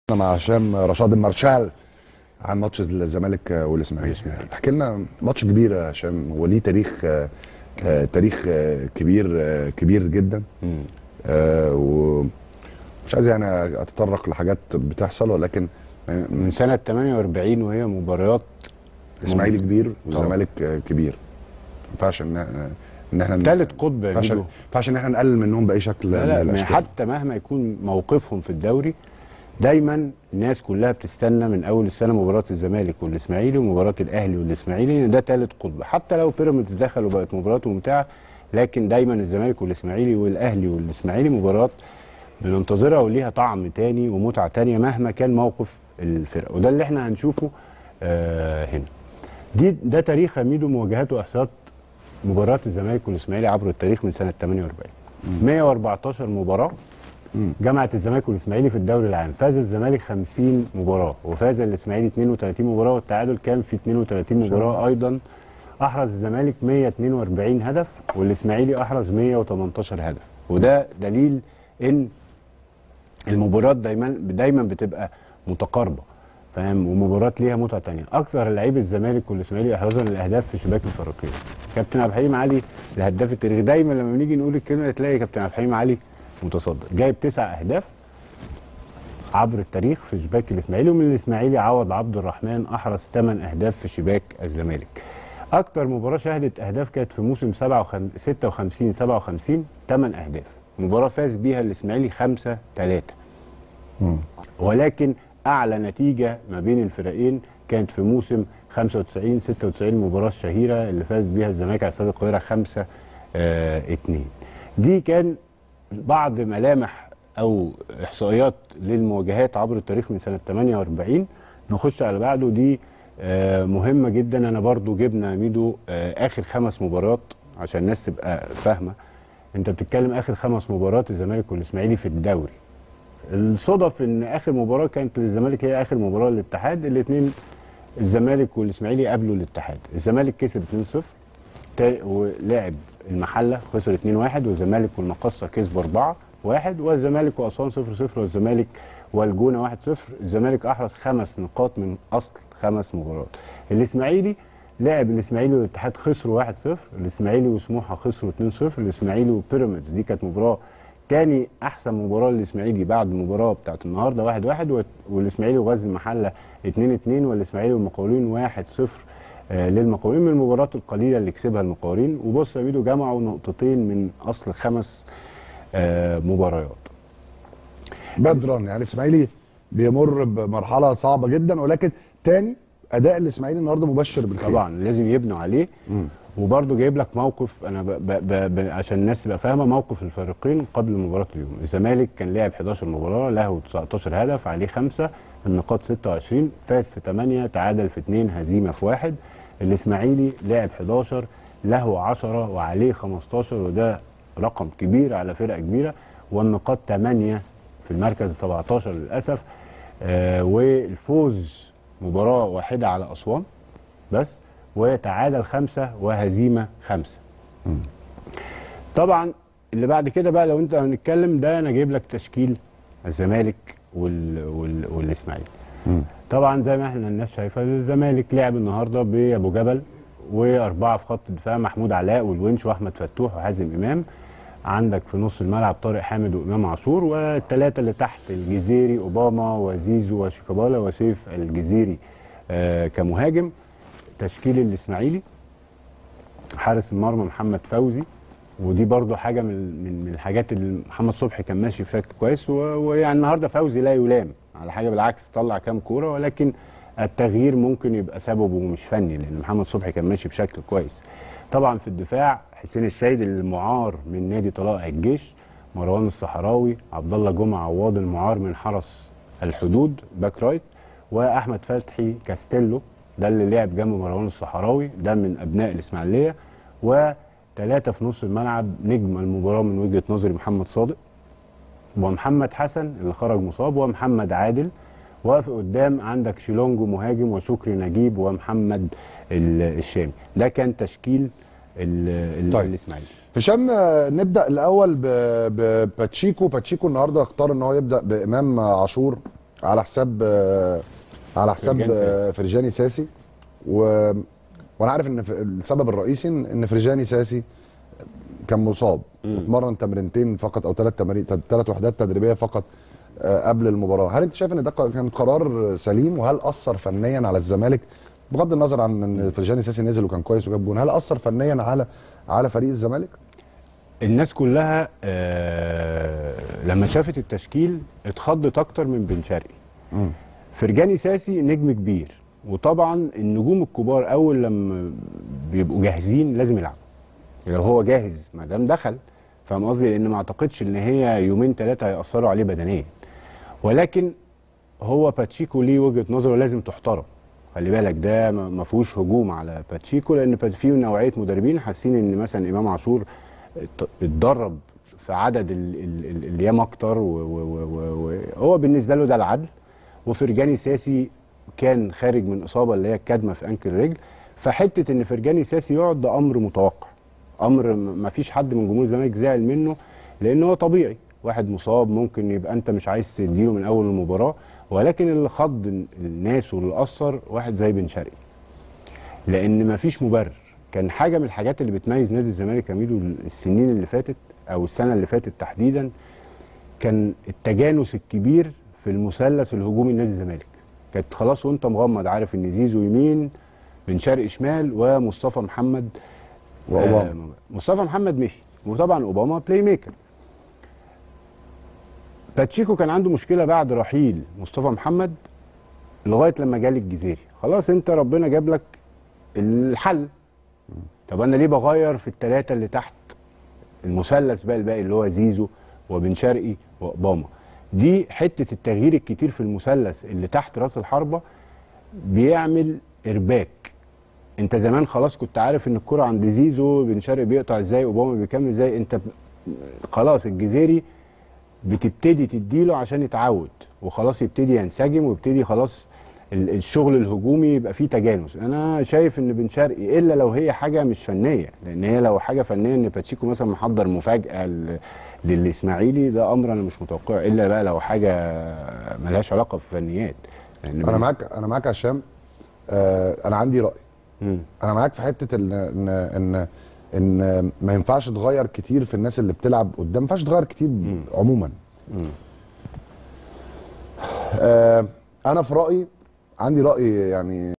انا مع هشام رشاد المارشال عن ماتش الزمالك والاسماعيلي احكي لنا ماتش كبير يا هشام هو ليه تاريخ آه، آه، تاريخ آه، كبير آه، كبير جدا آه، ومش عايز يعني اتطرق لحاجات بتحصل ولكن من سنة 48 وهي مباريات الاسماعيلي مم. كبير والزمالك آه، كبير ما ينفعش ان احنا ان احنا ثالث قطب ما يا ينفعش ميدو. ما ينفعش ان احنا نقلل منهم باي شكل لا من لا ما الاشكال حتى مهما يكون موقفهم في الدوري دايما الناس كلها بتستنى من اول السنه مباراه الزمالك والاسماعيلي ومباراه الاهلي والاسماعيلي لان ده ثالث قطب حتى لو بيراميدز دخل وبقت مباراه ممتعه لكن دايما الزمالك والاسماعيلي والاهلي والاسماعيلي مباراه بننتظرها وليها طعم تاني ومتعه تانيه مهما كان موقف الفرقه وده اللي احنا هنشوفه آه هنا دي ده تاريخ ميدو مواجهات واحصاءات مباراه الزمالك والاسماعيلي عبر التاريخ من سنه 48 114 مباراه جمعت الزمالك والاسماعيلي في الدوري العام فاز الزمالك 50 مباراه وفاز الاسماعيلي 32 مباراه والتعادل كان في 32 مباراه ايضا احرز الزمالك 142 هدف والاسماعيلي احرز 118 هدف وده دليل ان المباريات دايما دايما بتبقى متقاربه فاهم ومباريات ليها متعه تانية اكثر لعيب الزمالك والاسماعيلي احرازا للاهداف في شباك الفريقين كابتن عبد الحليم علي الهداف التاريخي دايما لما بنيجي نقول الكلمه تلاقي كابتن عبد الحليم علي متصدر جايب تسع اهداف عبر التاريخ في شباك الاسماعيلي ومن الاسماعيلي عوض عبد الرحمن احرز 8 اهداف في شباك الزمالك اكتر مباراه شهدت اهداف كانت في موسم 57 56 57 8 اهداف مباراه فاز بيها الاسماعيلي 5 3 ولكن اعلى نتيجه ما بين الفريقين كانت في موسم 95 96 المباراه الشهيره اللي فاز بيها الزمالك على استاد القاهره 5 2 دي كان بعض ملامح او احصائيات للمواجهات عبر التاريخ من سنه 48 نخش على بعده دي آه، مهمه جدا انا برضو جبنا ميدو آه، اخر خمس مباريات عشان الناس تبقى فاهمه انت بتتكلم اخر خمس مباريات الزمالك والاسماعيلي في الدوري الصدف ان اخر مباراه كانت للزمالك هي اخر مباراه للاتحاد الاثنين الزمالك والاسماعيلي قابلوا الاتحاد الزمالك كسب 2-0 تا- ولعب المحله خسر 2-1 والزمالك والمقصه كسبوا 4-1 والزمالك واسوان 0-0 والزمالك والجونه 1-0 الزمالك احرز خمس نقاط من اصل خمس مباريات الاسماعيلي لعب الاسماعيلي والاتحاد خسروا 1-0 الاسماعيلي وسموحه خسروا 2-0 الاسماعيلي وبيراميدز دي كانت مباراه تاني احسن مباراه للاسماعيلي بعد المباراه بتاعت النهارده 1 1 وال- والاسماعيلي وغزل المحله 2 2 والاسماعيلي والمقاولين 1 0 آه للمقاولين من المباريات القليله اللي كسبها المقاولين وبص يا ميدو جمعوا نقطتين من اصل خمس آه مباريات بدرا يعني الاسماعيلي بيمر بمرحله صعبه جدا ولكن تاني اداء الاسماعيلي النهارده مبشر بالخير طبعا لازم يبنوا عليه وبرضه جايب لك موقف انا ب ب ب ب عشان الناس تبقى فاهمه موقف الفريقين قبل مباراه اليوم الزمالك كان لعب 11 مباراه له 19 هدف عليه خمسه النقاط 26 فاز في 8 تعادل في 2 هزيمه في 1 الاسماعيلي لعب 11 له 10 وعليه 15 وده رقم كبير على فرقه كبيره والنقاط 8 في المركز 17 للاسف آه والفوز مباراه واحده على اسوان بس وتعادل خمسة وهزيمة خمسة طبعا اللي بعد كده بقى لو انت هنتكلم ده انا جايب لك تشكيل الزمالك وال... وال... والاسماعيلي طبعا زي ما احنا الناس شايفه الزمالك لعب النهارده بابو جبل واربعه في خط الدفاع محمود علاء والونش واحمد فتوح وحازم امام عندك في نص الملعب طارق حامد وامام عاشور والثلاثه اللي تحت الجزيري اوباما وزيزو وشيكابالا وسيف الجزيري آه كمهاجم تشكيل الاسماعيلي حارس المرمى محمد فوزي ودي برضو حاجه من من من الحاجات اللي محمد صبحي كان ماشي بشكل كويس و- ويعني النهارده فوزي لا يلام على حاجه بالعكس طلع كام كوره ولكن التغيير ممكن يبقى سببه مش فني لان محمد صبحي كان ماشي بشكل كويس طبعا في الدفاع حسين السيد المعار من نادي طلائع الجيش مروان الصحراوي عبد الله جمعه عواد المعار من حرس الحدود باك رايت واحمد فتحي كاستيلو ده اللي لعب جنب مروان الصحراوي ده من ابناء الاسماعيليه وثلاثه في نص الملعب نجم المباراه من وجهه نظري محمد صادق ومحمد حسن اللي خرج مصاب ومحمد عادل واقف قدام عندك شيلونجو مهاجم وشكري نجيب ومحمد ال- الشامي ده كان تشكيل ال- ال- طيب. الاسماعيلي هشام آه، نبدا الاول ب- بباتشيكو باتشيكو النهارده اختار ان هو يبدا بامام عاشور على حساب آه، على حساب فرجاني آه، فرجاني ساسي و... وانا عارف ان ف- السبب الرئيسي ان إن فرجاني ساسي كان مصاب اتمرن تمرينتين فقط او ثلاث تمارين ثلاث وحدات تدريبيه فقط آه، قبل المباراه هل انت شايف ان ده ق- كان قرار سليم وهل اثر فنيا على الزمالك بغض النظر عن ان فرجاني ساسي نزل وكان كويس وجاب جون هل اثر فنيا على على فريق الزمالك الناس كلها آه لما شافت التشكيل اتخضت اكتر من بن شرقي مم. فرجاني ساسي نجم كبير وطبعا النجوم الكبار اول لما بيبقوا جاهزين لازم يلعبوا لو هو جاهز ما دام دخل فاهم قصدي لان ما اعتقدش ان هي يومين ثلاثه هياثروا عليه بدنيا ولكن هو باتشيكو ليه وجهه نظره لازم تحترم خلي بالك ده ما ما فيهوش هجوم على باتشيكو لان بات- في نوعيه مدربين حاسين ان مثلا امام عاشور ات- اتدرب في عدد ال- ال- ال- الايام اكتر وهو بالنسبه له ده العدل وفرجاني ساسي كان خارج من اصابه اللي هي الكدمه في انكل الرجل فحته ان فرجاني ساسي يقعد ده امر متوقع امر م- ما فيش حد من جمهور الزمالك زعل منه لان هو طبيعي واحد مصاب ممكن يبقى انت مش عايز تديله من اول المباراه ولكن اللي خض ال- الناس واللي اثر واحد زي بن شرقي لان ما فيش مبرر كان حاجه من الحاجات اللي بتميز نادي الزمالك يا ميدو السنين اللي فاتت او السنه اللي فاتت تحديدا كان التجانس الكبير في المثلث الهجومي لنادي الزمالك كانت خلاص وانت مغمض عارف ان زيزو يمين بن شرقي شمال ومصطفى محمد وأوباما. آه مصطفى محمد مشي وطبعا اوباما بلاي ميكر باتشيكو كان عنده مشكله بعد رحيل مصطفى محمد لغايه لما جالي الجزيري خلاص انت ربنا جاب لك الحل طب انا ليه بغير في الثلاثه اللي تحت المثلث بقى الباقي اللي هو زيزو وبن شرقي واوباما دي حته التغيير الكتير في المثلث اللي تحت راس الحربه بيعمل ارباك انت زمان خلاص كنت عارف ان الكره عند زيزو بن شرقي بيقطع ازاي اوباما بيكمل ازاي انت ب- خلاص الجزيري بتبتدي تديله عشان يتعود وخلاص يبتدي ينسجم ويبتدي خلاص ال- الشغل الهجومي يبقى فيه تجانس انا شايف ان بن شرقي الا لو هي حاجه مش فنيه لان هي لو حاجه فنيه ان باتشيكو مثلا محضر مفاجاه ل- للاسماعيلي ده امر انا مش متوقعه الا بقى لو حاجه ملهاش علاقه بفنيات لان انا بن- معاك انا معاك يا هشام آه، انا عندي راي مم. انا معاك في حته ان ان ان ان ما ينفعش تغير كتير في الناس اللي بتلعب قدام ما ينفعش تغير كتير عموما آه انا في رايي عندي راي يعني